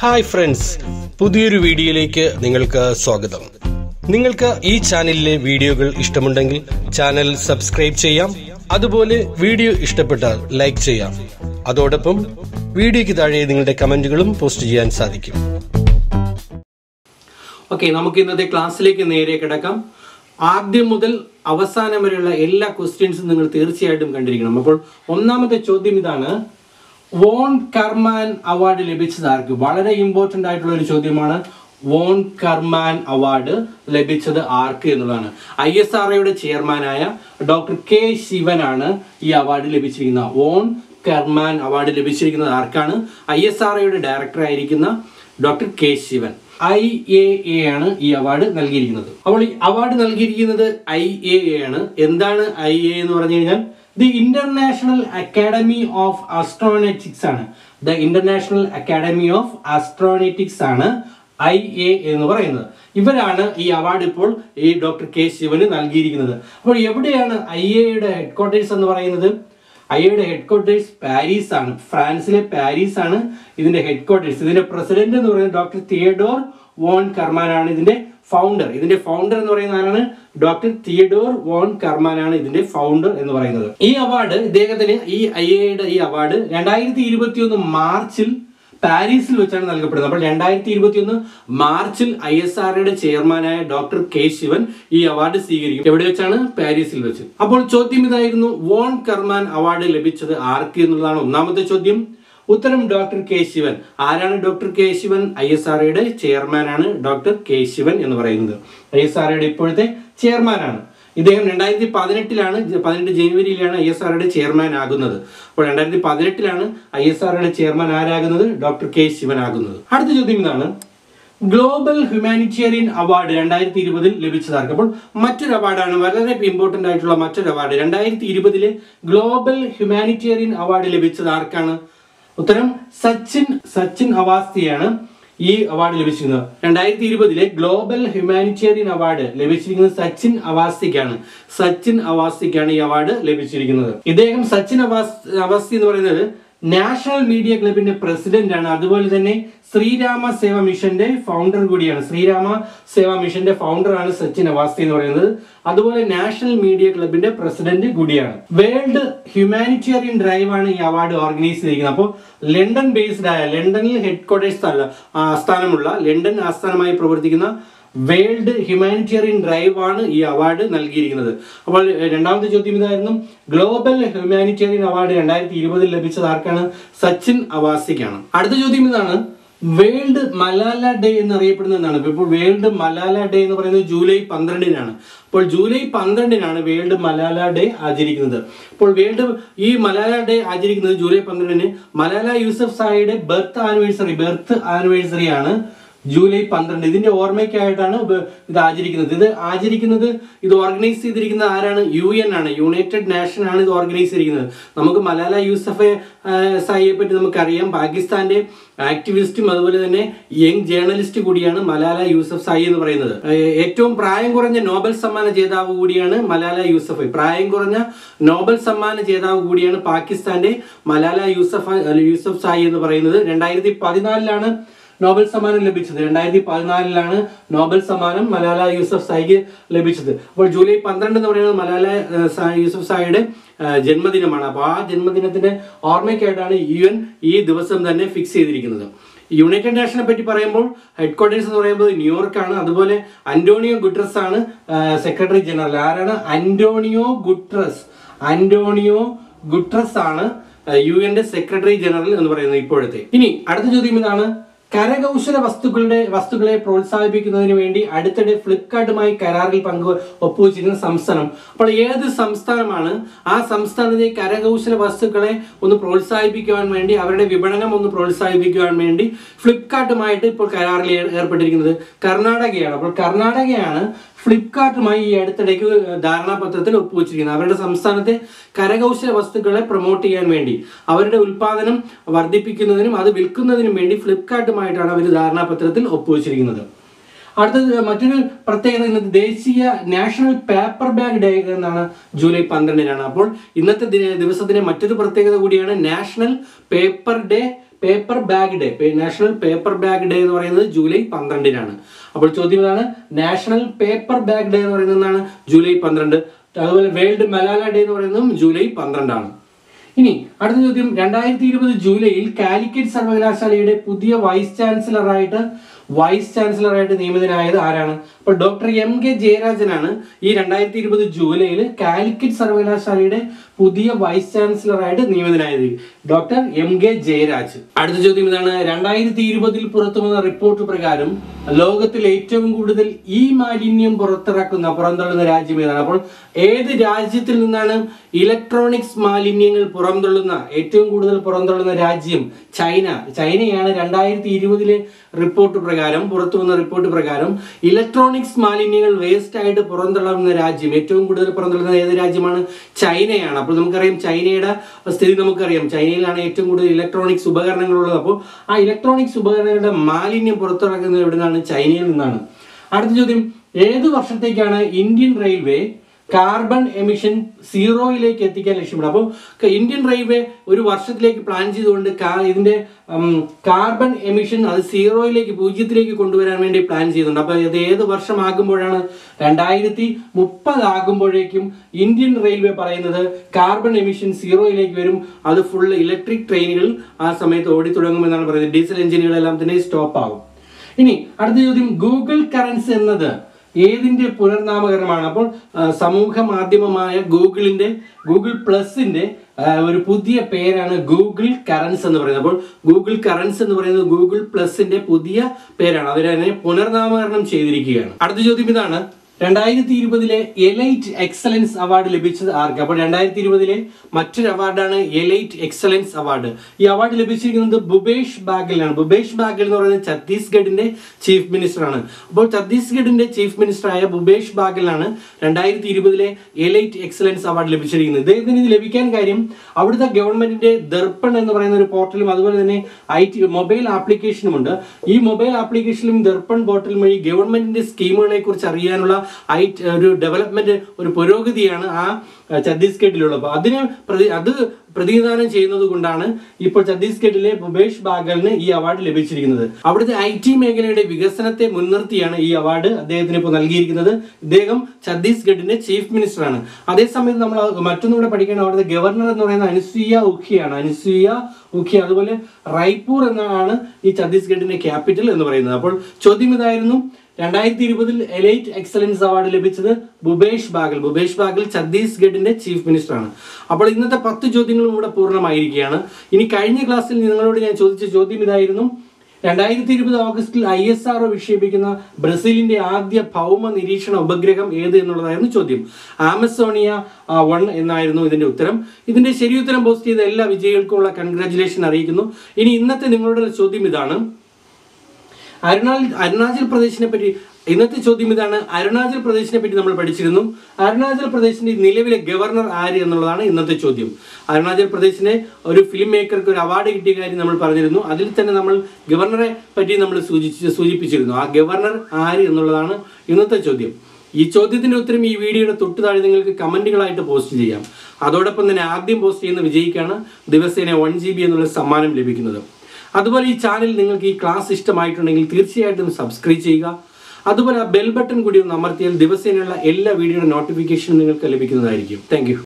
hi friends പുതിയൊരു വീഡിയോയിലേക്ക് നിങ്ങൾക്ക് സ്വാഗതം നിങ്ങൾക്ക് ഈ ചാനലിലെ വീഡിയോകൾ ഇഷ്ടമുണ്ടെങ്കിൽ ചാനൽ സബ്സ്ക്രൈബ് ചെയ്യാം അതുപോലെ വീഡിയോ ഇഷ്ടപ്പെട്ടാൽ ലൈക്ക് ചെയ്യാം അതോടൊപ്പം വീഡിയോയ്ക്ക് താഴെ നിങ്ങളുടെ കമന്റുകളും പോസ്റ്റ് ചെയ്യാൻ സാധിക്കും ഓക്കെ നമുക്ക് ഇന്നത്തെ ക്ലാസ്സിലേക്ക് നേരെ കിടക്കാം ആദ്യം മുതൽ അവസാനം വരെയുള്ള എല്ലാ ക്വസ്റ്റ്യൻസും നിങ്ങൾ തീർച്ചയായിട്ടും കണ്ടിരിക്കണം അപ്പോൾ ഒന്നാമത്തെ ചോദ്യം ഇതാണ് വോൺ കർമാൻ അവാർഡ് ലഭിച്ചത് ആർക്ക് വളരെ ഇമ്പോർട്ടൻ്റ് ആയിട്ടുള്ള ഒരു ചോദ്യമാണ് വോൺ കർമാൻ അവാർഡ് ലഭിച്ചത് ആർക്ക് എന്നുള്ളതാണ് ഐ എസ് ആർ ഒയുടെ ചെയർമാനായ ഡോക്ടർ കെ ശിവനാണ് ഈ അവാർഡ് ലഭിച്ചിരിക്കുന്നത് വോൺ കർമാൻ അവാർഡ് ലഭിച്ചിരിക്കുന്നത് ആർക്കാണ് ഐ എസ് ആർ ഒയുടെ ഡയറക്ടർ ആയിരിക്കുന്ന doctor K Sivan I A A ആണ് ഈ അവാർഡ് നൽകിയിരിക്കുന്നത് അപ്പോൾ ഈ അവാർഡ് നൽകിയിരിക്കുന്നത് ഐ എ എ ആണ് എന്താണ് ഐ എ എന്ന് പറഞ്ഞു കഴിഞ്ഞാൽ the international academy of astronautics ആണ് the international academy of astronautics ആണ് ഐ എ എന്ന് പറയുന്നത് ഇവരാണ് ഈ അവാർഡ് ഇപ്പോൾ ഈ ഡോക്ടർ കെ ശിവന് നൽകിയിരിക്കുന്നത് അപ്പോൾ എവിടെയാണ് ഐ എയുടെ ഹെഡ് ക്വാർട്ടേഴ്സ് എന്ന് പറയുന്നത് ഐയുടെ ഹെഡ് ക്വാർട്ടേഴ്സ് പാരീസ് ആണ് ഫ്രാൻസിലെ പാരീസ് ആണ് ഇതിന്റെ ഹെഡ് ക്വാർട്ടേഴ്സ് ഇതിന്റെ പ്രസിഡന്റ് എന്ന് പറയുന്നത് ഡോക്ടർ തിയഡോർ വോൺ കർമാൻ ആണ് ഇതിന്റെ ഫൗണ്ടർ ഇതിന്റെ ഫൗണ്ടർ എന്ന് പറയുന്ന ആരാണ് ഡോക്ടർ തിയഡോർ വോൺ കർമാൻ ആണ് ഇതിന്റെ ഫൗണ്ടർ എന്ന് പറയുന്നത് ഈ അവാർഡ് ഇദ്ദേഹത്തിന് ഈ ഐ എയുടെ ഈ അവാർഡ് രണ്ടായിരത്തി ഇരുപത്തി ഒന്ന് മാർച്ചിൽ പാരീസിൽ വെച്ചാണ് നൽകപ്പെടുന്നത് അപ്പോൾ രണ്ടായിരത്തി ഇരുപത്തി ഒന്ന് മാർച്ചിൽ ഐ എസ് ആർഒയുടെ ചെയർമാനായ ഡോക്ടർ കെ ശിവൻ ഈ അവാർഡ് സ്വീകരിക്കും എവിടെ വെച്ചാണ് പാരീസിൽ വെച്ച് അപ്പോൾ ചോദ്യം ഇതായിരുന്നു വോൺ കർമാൻ അവാർഡ് ലഭിച്ചത് ആർക്ക് എന്നുള്ളതാണ് ഒന്നാമത്തെ ചോദ്യം ഉത്തരം ഡോക്ടർ കെ ശിവൻ ആരാണ് doctor K Sivan I S ആർഒയുടെ ചെയർമാനാണ് ഡോക്ടർ കെ ശിവൻ എന്ന് പറയുന്നത് ഐ എസ് ആർഒയുടെ ഇപ്പോഴത്തെ ചെയർമാനാണ് ഇദ്ദേഹം രണ്ടായിരത്തി പതിനെട്ടിലാണ് പതിനെട്ട് ജനുവരിയിലാണ് ഐ എസ് ആർഒയുടെ ചെയർമാൻ ആകുന്നത് അപ്പോൾ രണ്ടായിരത്തി പതിനെട്ടിലാണ് ഐ എസ് ആർഒയുടെ ചെയർമാൻ ആരാകുന്നത് ഡോക്ടർ കെ ശിവൻ ആകുന്നത് അടുത്ത ചോദ്യം ഇതാണ് ഗ്ലോബൽ ഹ്യൂമാനിറ്റേറിയൻ അവാർഡ് രണ്ടായിരത്തി ഇരുപതിൽ ലഭിച്ചതാർക്ക് അപ്പോൾ മറ്റൊരു അവാർഡാണ് വളരെ ഇമ്പോർട്ടന്റ് ആയിട്ടുള്ള മറ്റൊരു അവാർഡ് രണ്ടായിരത്തി ഇരുപതിലെ ഗ്ലോബൽ ഹ്യൂമാനിറ്റേറിയൻ അവാർഡ് ലഭിച്ചത് ആർക്കാണ് ഉത്തരം സച്ചിൻ സച്ചിൻ അവാസ്തിയാണ് ഈ അവാർഡ് ലഭിച്ചിരിക്കുന്നത് രണ്ടായിരത്തി ഇരുപതിലെ ഗ്ലോബൽ ഹ്യൂമാനിറ്റേറിയൻ അവാർഡ് ലഭിച്ചിരിക്കുന്നത് സച്ചിൻ അവാസ്തിക്കാണ് സച്ചിൻ അവാസ്തിക്കാണ് ഈ അവാർഡ് ലഭിച്ചിരിക്കുന്നത് ഇദ്ദേഹം സച്ചിൻ അവാസ് അവാസ്തി എന്ന് പറയുന്നത് നാഷണൽ മീഡിയ ക്ലബിന്റെ പ്രസിഡന്റ് ആണ് അതുപോലെ തന്നെ ശ്രീരാമ സേവ മിഷന്റെ ഫൗണ്ടർ കൂടിയാണ് ശ്രീരാമ സേവ മിഷന്റെ ഫൗണ്ടർ ആണ് സച്ചിൻ അവാസ്തി എന്ന് പറയുന്നത് അതുപോലെ നാഷണൽ മീഡിയ ക്ലബിന്റെ പ്രസിഡന്റ് കൂടിയാണ് വേൾഡ് ഹ്യൂമാനിറ്റേറിയൻ ഡ്രൈവ് ആണ് ഈ അവാർഡ് ഓർഗനൈസ് ചെയ്തിരിക്കുന്നത് അപ്പോൾ ലണ്ടൻ ബേസ്ഡ് ആയ ലണ്ടനിൽ ഹെഡ് ക്വാർട്ടേഴ്സ് ആസ്ഥാനമുള്ള ലണ്ടൻ ആസ്ഥാനമായി പ്രവർത്തിക്കുന്ന വേൾഡ് ഹ്യൂമാനിറ്റേറിയൻ ഡ്രൈവ് ആണ് ഈ അവാർഡ് നൽകിയിരിക്കുന്നത് അപ്പോൾ രണ്ടാമത്തെ ചോദ്യം ഇതായിരുന്നു ഗ്ലോബൽ ഹ്യൂമാനിറ്റേറിയൻ അവാർഡ് രണ്ടായിരത്തി ഇരുപതിൽ ലഭിച്ചത് ആർക്കാണ് സച്ചിൻ അവാസിക്കാണ് അടുത്ത ചോദ്യം ഇതാണ് വേൾഡ് മലാല ഡേ എന്നറിയപ്പെടുന്ന എന്താണ് ഇപ്പോൾ വേൾഡ് മലാല ഡേ എന്ന് പറയുന്നത് ജൂലൈ പന്ത്രണ്ടിനാണ് അപ്പോൾ ജൂലൈ പന്ത്രണ്ടിനാണ് വേൾഡ് മലാല ഡേ ആചരിക്കുന്നത് അപ്പോൾ വേൾഡ് ഈ മലാല ഡേ ആചരിക്കുന്നത് ജൂലൈ പന്ത്രണ്ടിന് മലാല യൂസഫ് സായിയുടെ ബർത്ത് ആനിവേഴ്സറി ബർത്ത് ആനിവേഴ്സറി ആണ് ജൂലൈ പന്ത്രണ്ട് ഇതിന്റെ ഓർമ്മയ്ക്കായിട്ടാണ് ഇത് ആചരിക്കുന്നത് ഇത് ആചരിക്കുന്നത് ഇത് ഓർഗനൈസ് ചെയ്തിരിക്കുന്നത് ആരാണ് യു എൻ ആണ് യുണൈറ്റഡ് നാഷൻ ആണ് ഇത് ഓർഗനൈസ് ചെയ്തിരിക്കുന്നത് നമുക്ക് മലാല യൂസഫ് സായിയെ പറ്റി നമുക്കറിയാം പാകിസ്ഥാന്റെ ആക്ടിവിസ്റ്റും അതുപോലെ തന്നെ യങ് ജേർണലിസ്റ്റ് കൂടിയാണ് മലാല യൂസഫ് സായി എന്ന് പറയുന്നത് ഏറ്റവും പ്രായം കുറഞ്ഞ നോബൽ സമ്മാന ജേതാവ് കൂടിയാണ് മലാല യൂസഫ് പ്രായം കുറഞ്ഞ നോബൽ സമ്മാന ജേതാവ് കൂടിയാണ് പാകിസ്ഥാന്റെ മലാല യൂസഫ് യൂസഫ് സായി എന്ന് പറയുന്നത് രണ്ടായിരത്തി പതിനാലിലാണ് നോബൽ സമ്മാനം ലഭിച്ചത് രണ്ടായിരത്തി പതിനാലിലാണ് നോബൽ സമ്മാനം മലാല യൂസഫ് സായിക്ക് ലഭിച്ചത് അപ്പോൾ ജൂലൈ പന്ത്രണ്ട് എന്ന് പറയുന്നത് മലാല യൂസഫ് സായിയുടെ ജന്മദിനമാണ് അപ്പോൾ ആ ജന്മദിനത്തിന്റെ ഓർമ്മയ്ക്കായിട്ടാണ് യു എൻ ഈ ദിവസം തന്നെ ഫിക്സ് ചെയ്തിരിക്കുന്നത് യുണൈറ്റഡ് നേഷനെ പറ്റി പറയുമ്പോൾ ഹെഡ് ക്വാർട്ടേഴ്സ് എന്ന് പറയുമ്പോൾ ന്യൂയോർക്കാണ് അതുപോലെ അന്റോണിയോ ഗുട്രസ് ആണ് സെക്രട്ടറി ജനറൽ ആരാണ് അന്റോണിയോ ഗുട്രസ് അന്റോണിയോ ഗുട്രസ് ആണ് യു എൻ്റെ സെക്രട്ടറി ജനറൽ എന്ന് പറയുന്നത് ഇപ്പോഴത്തെ ഇനി അടുത്ത ചോദ്യം ഇതാണ് കരകൗശല വസ്തുക്കളുടെ വസ്തുക്കളെ പ്രോത്സാഹിപ്പിക്കുന്നതിന് വേണ്ടി അടുത്തിടെ ഫ്ലിപ്കാർട്ടുമായി കരാറിൽ പങ്കു ഒപ്പുവെച്ചിരുന്ന സംസ്ഥാനം അപ്പോൾ ഏത് സംസ്ഥാനമാണ് ആ സംസ്ഥാനത്തെ കരകൗശല വസ്തുക്കളെ ഒന്ന് പ്രോത്സാഹിപ്പിക്കുവാൻ വേണ്ടി അവരുടെ വിപണനം ഒന്ന് പ്രോത്സാഹിപ്പിക്കുവാൻ വേണ്ടി ഫ്ലിപ്കാർട്ടുമായിട്ട് ഇപ്പോൾ കരാറിൽ ഏർപ്പെട്ടിരിക്കുന്നത് കർണാടകയാണ് അപ്പോൾ കർണാടകയാണ് ഫ്ലിപ്കാർട്ടുമായി ഈ അടുത്തിടയ്ക്ക് ധാരണാപത്രത്തിൽ ഒപ്പുവെച്ചിരിക്കുന്നത് അവരുടെ സംസ്ഥാനത്തെ കരകൗശല വസ്തുക്കളെ പ്രൊമോട്ട് ചെയ്യാൻ വേണ്ടി അവരുടെ ഉൽപാദനം വർദ്ധിപ്പിക്കുന്നതിനും അത് വിൽക്കുന്നതിനും വേണ്ടി ഫ്ലിപ്കാർട്ടുമായിട്ടാണ് അവർ ധാരണാപത്രത്തിൽ ഒപ്പുവെച്ചിരിക്കുന്നത് അടുത്തത് മറ്റൊരു പ്രത്യേകത ഇന്നത്തെ ദേശീയ നാഷണൽ പേപ്പർ ബാഗ് ഡേ എന്നാണ് ജൂലൈ പന്ത്രണ്ടിനാണ് അപ്പോൾ ഇന്നത്തെ ദിവസത്തിന്റെ മറ്റൊരു പ്രത്യേകത കൂടിയാണ് national paper day paper bag day national paper bag day എന്ന് പറയുന്നത് ജൂലൈ പന്ത്രണ്ടിനാണ് അപ്പോൾ ചോദ്യം ഇതാണ് നാഷണൽ പേപ്പർ ബാഗ് ഡേ എന്ന് പറയുന്നതാണ് ജൂലൈ പന്ത്രണ്ട് അതുപോലെ വേൾഡ് മലാല ഡേ എന്ന് പറയുന്നതും ജൂലൈ പന്ത്രണ്ടാണ് ഇനി അടുത്ത ചോദ്യം രണ്ടായിരത്തി ഇരുപത് ജൂലൈയിൽ കാലിക്കറ്റ് സർവകലാശാലയുടെ പുതിയ വൈസ് ചാൻസലറായിട്ട് വൈസ് ചാൻസലറായിട്ട് നിയമിതനായത് ആരാണ് അപ്പോൾ ഡോക്ടർ എം കെ ജയരാജനാണ് ഈ രണ്ടായിരത്തി ഇരുപത് ജൂലൈയിൽ കാലിക്കറ്റ് സർവകലാശാലയുടെ പുതിയ വൈസ് ചാൻസലറായിട്ട് നിയമിതനായത് ഡോക്ടർ എം കെ ജയരാജ് അടുത്ത ചോദ്യം ഇതാണ് രണ്ടായിരത്തി ഇരുപതിൽ പുറത്തുവന്ന റിപ്പോർട്ട് പ്രകാരം ലോകത്തിൽ ഏറ്റവും കൂടുതൽ ഈ മാലിന്യം പുറത്തിറക്കുന്ന പുറന്തള്ളുന്ന രാജ്യം ഏതാണ് അപ്പോൾ ഏത് രാജ്യത്തിൽ നിന്നാണ് ഇലക്ട്രോണിക്സ് മാലിന്യങ്ങൾ പുറന്തള്ളുന്ന ഏറ്റവും കൂടുതൽ പുറന്തള്ളുന്ന രാജ്യം ചൈന ചൈനയാണ് രണ്ടായിരത്തി ഇരുപതിലെ റിപ്പോർട്ട് പ്രകാരം പുറത്തു വന്ന റിപ്പോർട്ട് പ്രകാരം ഇലക്ട്രോണിക്സ് മാലിന്യങ്ങൾ വേസ്റ്റ് ആയിട്ട് പുറന്തള്ളുന്ന രാജ്യം ഏറ്റവും കൂടുതൽ പുറന്തള്ളുന്ന ഏത് രാജ്യമാണ് ചൈനയാണ് അപ്പോൾ നമുക്കറിയാം ചൈനയുടെ സ്ഥിതി നമുക്കറിയാം ചൈനയിലാണ് ഏറ്റവും കൂടുതൽ ഇലക്ട്രോണിക്സ് ഉപകരണങ്ങളുള്ളത് അപ്പോൾ ആ ഇലക്ട്രോണിക്സ് ഉപകരണങ്ങളുടെ മാലിന്യം പുറത്തിറക്കുന്നത് എവിടെ നിന്നാണ് ചൈനയിൽ നിന്നാണ് അടുത്ത ചോദ്യം ഏത് വർഷത്തേക്കാണ് ഇന്ത്യൻ റെയിൽവേ കാർബൺ എമിഷൻ സീറോയിലേക്ക് എത്തിക്കാൻ ലക്ഷ്യമിടുന്നത് അപ്പോൾ ക- ഇന്ത്യൻ റെയിൽവേ ഒരു വർഷത്തിലേക്ക് പ്ലാൻ ചെയ്തുകൊണ്ട് കാ- ഇതിന്റെ ഉം, കാർബൺ എമിഷൻ അത് സീറോയിലേക്ക് പൂജ്യത്തിലേക്ക് കൊണ്ടുവരാൻ വേണ്ടി പ്ലാൻ ചെയ്യുന്നുണ്ട് അപ്പോൾ ഇത് ഏത് വർഷമാകുമ്പോഴാണ് രണ്ടായിരത്തി മുപ്പതാകുമ്പോഴേക്കും ഇന്ത്യൻ റെയിൽവേ പറയുന്നത് കാർബൺ എമിഷൻ സീറോയിലേക്ക് വരും അത് ഫുൾ ഇലക്ട്രിക് ട്രെയിനുകൾ ആ സമയത്ത് ഓടി തുടങ്ങുമെന്നാണ് പറയുന്നത് ഡീസൽ എഞ്ചിനുകളെല്ലാം തന്നെ സ്റ്റോപ്പ് ആകും ഇനി അടുത്ത ചോദ്യം ഗൂഗിൾ കറൻസ് എന്നത് ഏതിന്റെ പുനർനാമകരണമാണ് അപ്പോൾ ആ, സമൂഹ മാധ്യമമായ ഗൂഗിളിന്റെ ഗൂഗിൾ പ്ലസിന്റെ ആ, ഒരു പുതിയ പേരാണ് ഗൂഗിൾ കറൻസ് എന്ന് പറയുന്നത് അപ്പോൾ ഗൂഗിൾ കറൻസ് എന്ന് പറയുന്നത് ഗൂഗിൾ പ്ലസിന്റെ പുതിയ പേരാണ് അവരതിനെ പുനർനാമകരണം ചെയ്തിരിക്കുകയാണ് അടുത്ത ചോദ്യം ഇതാണ് രണ്ടായിരത്തി ഇരുപതിലെ എലൈറ്റ് എക്സലൻസ് അവാർഡ് ലഭിച്ചത് ആർക്ക് അപ്പോൾ രണ്ടായിരത്തി ഇരുപതിലെ മറ്റൊരു അവാർഡാണ് എലൈറ്റ് എക്സലൻസ് അവാർഡ് ഈ അവാർഡ് ലഭിച്ചിരിക്കുന്നത് ഭുപേഷ് ബാഗലിനാണ് ഭുപേഷ് ബാഗൽ എന്ന് പറയുന്നത് ഛത്തീസ്ഗഡിന്റെ ചീഫ് മിനിസ്റ്റർ ആണ് അപ്പോൾ ഛത്തീസ്ഗഡിന്റെ ചീഫ് മിനിസ്റ്ററായ ഭുപേഷ് ബാഗലിനാണ് രണ്ടായിരത്തി ഇരുപതിലെ എലൈറ്റ് എക്സലൻസ് അവാർഡ് ലഭിച്ചിരിക്കുന്നത് ഇദ്ദേഹത്തിന് ഇത് ലഭിക്കാൻ കാര്യം അവിടുത്തെ ഗവൺമെന്റിന്റെ ദർപ്പൺ എന്ന് പറയുന്ന ഒരു പോർട്ടലും അതുപോലെ തന്നെ ഐ ടി മൊബൈൽ ആപ്ലിക്കേഷനും ഉണ്ട് ഈ മൊബൈൽ ആപ്ലിക്കേഷനിലും ദർപ്പൺ പോർട്ടലും വഴി ഗവൺമെന്റിന്റെ സ്കീമുകളെ കുറിച്ച് അറിയാനുള്ള ഐ ഒരു ഡെവലപ്മെന്റ് ഒരു പുരോഗതിയാണ് ആ അഹ്, ഛത്തീസ്ഗഡിലുള്ളത് അപ്പോൾ അതിനെ പ്രതി അത് പ്രതിനിധാനം ചെയ്യുന്നത് കൊണ്ടാണ് ഇപ്പോൾ ഛത്തീസ്ഗഡിലെ ഭുപേഷ് ബാഗലിന് ഈ അവാർഡ് ലഭിച്ചിരിക്കുന്നത് അവിടുത്തെ ഐ ടി മേഖലയുടെ വികസനത്തെ മുൻനിർത്തിയാണ് ഈ അവാർഡ് അദ്ദേഹത്തിന് ഇപ്പോൾ നൽകിയിരിക്കുന്നത് ഇദ്ദേഹം ഛത്തീസ്ഗഡിന്റെ ചീഫ് മിനിസ്റ്ററാണ് അതേസമയം നമ്മൾ മറ്റൊന്നുകൂടെ പഠിക്കേണ്ട അവിടുത്തെ ഗവർണർ എന്ന് പറയുന്നത് അനുസൂയ ഉഖിയാണ് അനുസൂയ ഉഖി അതുപോലെ റൈപ്പൂർ എന്നാണ് ഈ ഛത്തീസ്ഗഡിന്റെ ക്യാപിറ്റൽ എന്ന് പറയുന്നത് അപ്പോൾ ചോദ്യം ഇതായിരുന്നു രണ്ടായിരത്തി ഇരുപതിൽ എലൈറ്റ് എക്സലൻസ് അവാർഡ് ലഭിച്ചത് ഭുപേഷ് ബാഗൽ ഭുപേഷ് ബാഗൽ ഛത്തീസ്ഗഡിന്റെ ചീഫ് മിനിസ്റ്റർ ആണ് അപ്പോൾ ഇന്നത്തെ പത്ത് ചോദ്യങ്ങളും ഇവിടെ പൂർണ്ണമായിരിക്കുകയാണ് ഇനി കഴിഞ്ഞ ക്ലാസ്സിൽ നിങ്ങളോട് ഞാൻ ചോദിച്ച ചോദ്യം ഇതായിരുന്നു രണ്ടായിരത്തി ഇരുപത് ഓഗസ്റ്റിൽ ഐ എസ് ആർ വിക്ഷേപിക്കുന്ന ബ്രസീലിന്റെ ആദ്യ ഭൗമ നിരീക്ഷണ ഉപഗ്രഹം ഏത് എന്നുള്ളതായിരുന്നു ചോദ്യം ആമസോണിയ വൺ എന്നായിരുന്നു ഇതിന്റെ ഉത്തരം ഇതിന്റെ ശരിയുത്തരം പോസ്റ്റ് ചെയ്ത എല്ലാ വിജയികൾക്കുമുള്ള കൺഗ്രാറ്റുലേഷൻ അറിയിക്കുന്നു ഇനി ഇന്നത്തെ നിങ്ങളുടെ ചോദ്യം ഇതാണ് അരുണാചൽ അരുണാചൽ പ്രദേശിനെ പറ്റി ഇന്നത്തെ ചോദ്യം ഇതാണ് അരുണാചൽ പ്രദേശിനെ പറ്റി നമ്മൾ പഠിച്ചിരുന്നു അരുണാചൽ പ്രദേശിന്റെ നിലവിലെ ഗവർണർ ആര് എന്നുള്ളതാണ് ഇന്നത്തെ ചോദ്യം അരുണാചൽ പ്രദേശിനെ ഒരു ഫിലിം മേക്കർക്ക് ഒരു അവാർഡ് കിട്ടിയ കാര്യം നമ്മൾ പറഞ്ഞിരുന്നു അതിൽ തന്നെ നമ്മൾ ഗവർണറെ പറ്റി നമ്മൾ സൂചിച്ച് സൂചിപ്പിച്ചിരുന്നു ആ ഗവർണർ ആര് എന്നുള്ളതാണ് ഇന്നത്തെ ചോദ്യം ഈ ചോദ്യത്തിന്റെ ഉത്തരം ഈ വീഡിയോയുടെ തൊട്ട് താഴെ നിങ്ങൾക്ക് കമന്റുകളായിട്ട് പോസ്റ്റ് ചെയ്യാം അതോടൊപ്പം തന്നെ ആദ്യം പോസ്റ്റ് ചെയ്യുന്ന വിജയിക്കാണ് ദിവസേന വൺ ജി ബി എന്നുള്ള സമ്മാനം ലഭിക്കുന്നത് അതുപോലെ ഈ ചാനൽ നിങ്ങൾക്ക് ഈ ക്ലാസ് ഇഷ്ടമായിട്ടുണ്ടെങ്കിൽ തീർച്ചയായിട്ടും സബ്സ്ക്രൈബ് ചെയ്യുക അതുപോലെ ആ ബെൽ ബട്ടൺ കൂടി ഒന്ന് അമർത്തിയാൽ ദിവസേനയുള്ള എല്ലാ വീഡിയോയുടെ നോട്ടിഫിക്കേഷനും നിങ്ങൾക്ക് ലഭിക്കുന്നതായിരിക്കും താങ്ക്